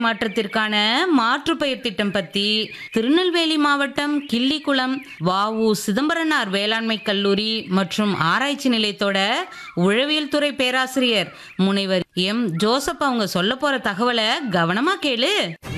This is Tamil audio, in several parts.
மாற்றத்திற்கான மாற்றுப்பயிர் திட்டம் பத்தி திருநெல்வேலி மாவட்டம் கிள்ளிக்குளம் வாவு சிதம்பரனார் வேளாண்மை கல்லூரி மற்றும் ஆராய்ச்சி நிலையத்தோட உழவியல் துறை பேராசிரியர் முனைவர் எம் ஜோசப் அவங்க சொல்ல போற தகவலை கவனமா கேளு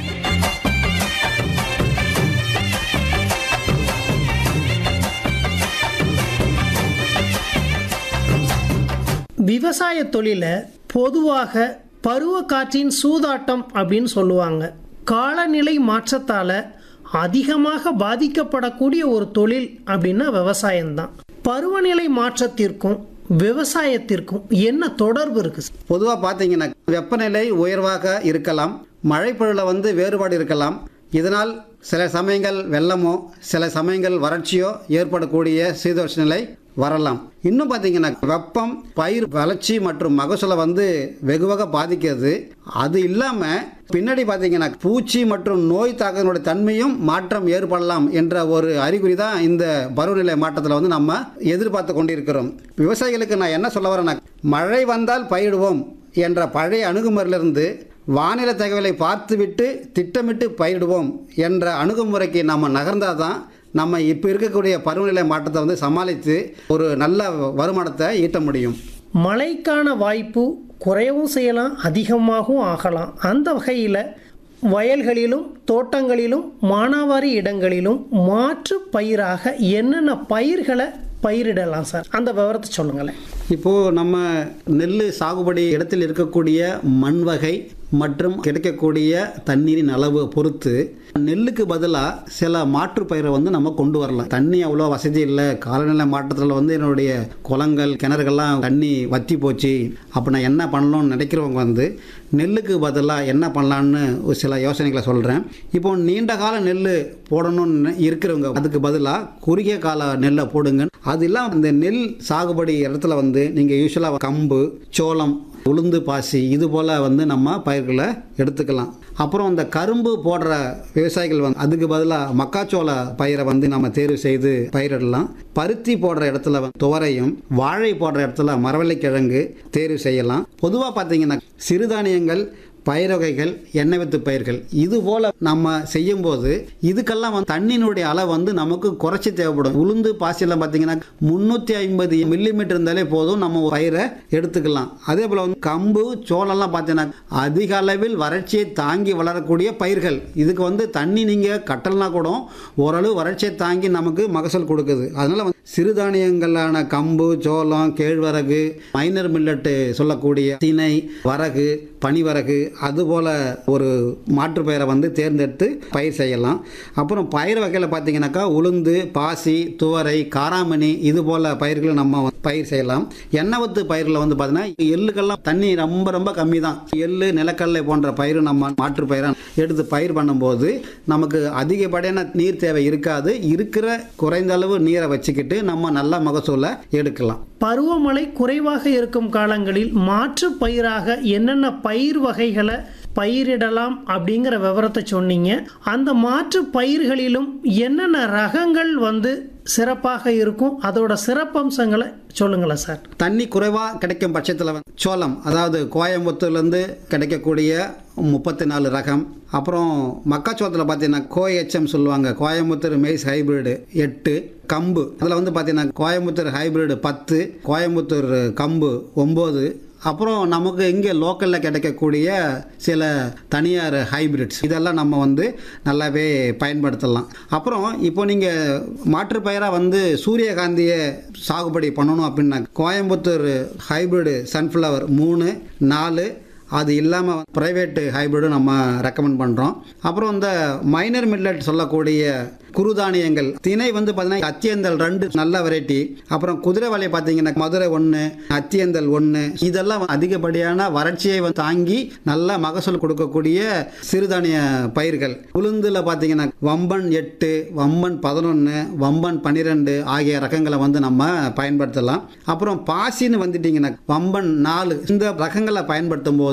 விவசாய தொழிலை பொதுவாக பருவ காற்றின் சூதாட்டம் அப்படின்னு சொல்லுவாங்க காலநிலை மாற்றத்தால் அதிகமாக பாதிக்கப்படக்கூடிய ஒரு தொழில் அப்படின்னா விவசாயம்தான் பருவநிலை மாற்றத்திற்கும் விவசாயத்திற்கும் என்ன தொடர்பு இருக்கு பொதுவாக பார்த்தீங்கன்னா வெப்பநிலை உயர்வாக இருக்கலாம் மழைப்பொழில் வந்து வேறுபாடு இருக்கலாம் இதனால் சில சமயங்கள் வெள்ளமோ சில சமயங்கள் வறட்சியோ ஏற்படக்கூடிய சீதோஷ நிலை வரலாம் இன்னும் பார்த்தீங்கன்னா வெப்பம் பயிர் வளர்ச்சி மற்றும் மகசூலை வந்து வெகுவாக பாதிக்கிறது அது இல்லாமல் பின்னாடி பார்த்தீங்கன்னா பூச்சி மற்றும் நோய் தாக்கத்தினுடைய தன்மையும் மாற்றம் ஏற்படலாம் என்ற ஒரு அறிகுறி தான் இந்த பருவநிலை மாற்றத்தில் வந்து நம்ம எதிர்பார்த்து கொண்டிருக்கிறோம் விவசாயிகளுக்கு நான் என்ன சொல்ல வரேன்னா மழை வந்தால் பயிடுவோம் என்ற பழைய அணுகுமுறையிலிருந்து வானிலை தகவலை பார்த்துவிட்டு திட்டமிட்டு பயிரிடுவோம் என்ற அணுகுமுறைக்கு நம்ம நகர்ந்தால் தான் நம்ம இப்போ இருக்கக்கூடிய பருவநிலை மாற்றத்தை வந்து சமாளித்து ஒரு நல்ல வருமானத்தை ஈட்ட முடியும் மழைக்கான வாய்ப்பு குறையவும் செய்யலாம் அதிகமாகவும் ஆகலாம் அந்த வகையில் வயல்களிலும் தோட்டங்களிலும் மானாவாரி இடங்களிலும் மாற்று பயிராக என்னென்ன பயிர்களை பயிரிடலாம் சார் அந்த விவரத்தை சொல்லுங்களேன் இப்போது நம்ம நெல் சாகுபடி இடத்தில் இருக்கக்கூடிய மண் வகை மற்றும் கிடைக்கக்கூடிய தண்ணீரின் அளவு பொறுத்து நெல்லுக்கு பதிலாக சில மாற்று பயிரை வந்து நம்ம கொண்டு வரலாம் தண்ணி அவ்வளோ வசதி இல்லை காலநிலை மாற்றத்தில் வந்து என்னுடைய குளங்கள் கிணறுகள்லாம் தண்ணி வற்றி போச்சு அப்போ நான் என்ன பண்ணணும்னு நினைக்கிறவங்க வந்து நெல்லுக்கு பதிலாக என்ன பண்ணலான்னு ஒரு சில யோசனைகளை சொல்கிறேன் இப்போ நீண்ட கால நெல் போடணும்னு இருக்கிறவங்க அதுக்கு பதிலாக குறுகிய கால நெல்லை போடுங்க அது இல்லாமல் இந்த நெல் சாகுபடி இடத்துல வந்து நீங்கள் யூஸ்வலாக கம்பு சோளம் உளுந்து பாசி இது போல் வந்து நம்ம பயிர்களை எடுத்துக்கலாம் அப்புறம் இந்த கரும்பு போடுற விவசாயிகள் வந்து அதுக்கு பதிலாக மக்காச்சோள பயிரை வந்து நம்ம தேர்வு செய்து பயிரிடலாம் பருத்தி போடுற இடத்துல வந்து துவரையும் வாழை போடுற இடத்துல மரவள்ளிக்கிழங்கு தேர்வு செய்யலாம் பொதுவாக பார்த்தீங்கன்னா சிறுதானியங்கள் பயிர் வகைகள் எண்ணெய் வித்து பயிர்கள் இது போல் நம்ம செய்யும்போது இதுக்கெல்லாம் வந்து தண்ணியினுடைய அளவு வந்து நமக்கு குறைச்சி தேவைப்படும் உளுந்து பாசியெல்லாம் பார்த்தீங்கன்னா முந்நூற்றி ஐம்பது மில்லிமீட்டர் இருந்தாலே போதும் நம்ம பயிரை எடுத்துக்கலாம் அதே போல் வந்து கம்பு சோளம்லாம் பார்த்தீங்கன்னா அதிக அளவில் வறட்சியை தாங்கி வளரக்கூடிய பயிர்கள் இதுக்கு வந்து தண்ணி நீங்கள் கட்டலனா கூட ஓரளவு வறட்சியை தாங்கி நமக்கு மகசூல் கொடுக்குது அதனால் வந்து சிறுதானியங்களான கம்பு சோளம் கேழ்வரகு மைனர் மில்லட்டு சொல்லக்கூடிய திணை வரகு பனிவரகு அதுபோல் ஒரு மாற்று பயிரை வந்து தேர்ந்தெடுத்து பயிர் செய்யலாம் அப்புறம் பயிர் வகையில் பார்த்தீங்கன்னாக்கா உளுந்து பாசி துவரை காராமணி இது போல் பயிர்களை நம்ம பயிர் செய்யலாம் எண்ணெய் பயிரில் வந்து பார்த்தீங்கன்னா எள்ளுக்கெல்லாம் தண்ணி ரொம்ப ரொம்ப கம்மி தான் எள்ளு நிலக்கடலை போன்ற பயிர் நம்ம மாற்று பயிராக எடுத்து பயிர் பண்ணும்போது நமக்கு அதிகப்படியான நீர் தேவை இருக்காது இருக்கிற குறைந்த அளவு நீரை வச்சுக்கிட்டு நம்ம நல்ல மகசூலை எடுக்கலாம் பருவமழை குறைவாக இருக்கும் காலங்களில் மாற்று பயிராக என்னென்ன பயிர் வகைகளை பயிரிடலாம் அப்படிங்கிற விவரத்தை சொன்னீங்க அந்த மாற்று பயிர்களிலும் என்னென்ன ரகங்கள் வந்து சிறப்பாக இருக்கும் அதோட சிறப்பம்சங்களை சொல்லுங்களேன் சார் தண்ணி குறைவாக கிடைக்கும் பட்சத்தில் வந்து சோளம் அதாவது கோயம்புத்தூர்லேருந்து கிடைக்கக்கூடிய முப்பத்தி நாலு ரகம் அப்புறம் மக்காச்சோளத்தில் பார்த்தீங்கன்னா கோஎச்எம் சொல்லுவாங்க கோயம்புத்தூர் மெய்ஸ் ஹைபிரிடு எட்டு கம்பு அதில் வந்து பார்த்தீங்கன்னா கோயம்புத்தூர் ஹைபிரிடு பத்து கோயம்புத்தூர் கம்பு ஒம்பது அப்புறம் நமக்கு இங்கே லோக்கலில் கிடைக்கக்கூடிய சில தனியார் ஹைபிரிட்ஸ் இதெல்லாம் நம்ம வந்து நல்லாவே பயன்படுத்தலாம் அப்புறம் இப்போ நீங்கள் மாற்றுப்பயிராக வந்து சூரியகாந்தியை சாகுபடி பண்ணணும் அப்படின்னா கோயம்புத்தூர் ஹைபிரிடு சன்ஃப்ளவர் மூணு நாலு அது இல்லாமல் ப்ரைவேட்டு ஹைபிரிடும் நம்ம ரெக்கமெண்ட் பண்ணுறோம் அப்புறம் இந்த மைனர் மில்லட் சொல்லக்கூடிய குறுதானியங்கள் திணை வந்து பார்த்தீங்கன்னா அத்தியந்தல் ரெண்டு நல்ல வெரைட்டி அப்புறம் குதிரைவாலை பார்த்தீங்கன்னா மதுரை ஒன்று அத்தியந்தல் ஒன்று இதெல்லாம் அதிகப்படியான வறட்சியை வந்து தாங்கி நல்ல மகசூல் கொடுக்கக்கூடிய சிறுதானிய பயிர்கள் உளுந்தில் பார்த்தீங்கன்னா வம்பன் எட்டு வம்பன் பதினொன்று வம்பன் பன்னிரெண்டு ஆகிய ரகங்களை வந்து நம்ம பயன்படுத்தலாம் அப்புறம் பாசின்னு வந்துட்டிங்கன்னா வம்பன் நாலு இந்த ரகங்களை பயன்படுத்தும் போது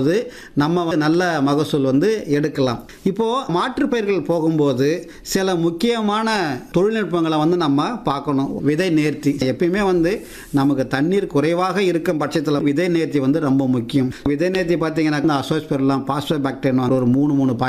போகும்போது நம்ம வந்து நல்ல மகசூல் வந்து எடுக்கலாம் இப்போது மாற்றுப்பயிர்கள் போகும்போது சில முக்கியமான தொழில்நுட்பங்களை வந்து நம்ம பார்க்கணும் விதை நேர்த்தி எப்பயுமே வந்து நமக்கு தண்ணீர் குறைவாக இருக்கும் பட்சத்தில் விதை நேர்த்தி வந்து ரொம்ப முக்கியம் விதை நேர்த்தி பார்த்தீங்கன்னா அசோஸ்பெர்லாம் பாஸ்போ பாக்டீரியா ஒரு மூணு மூணு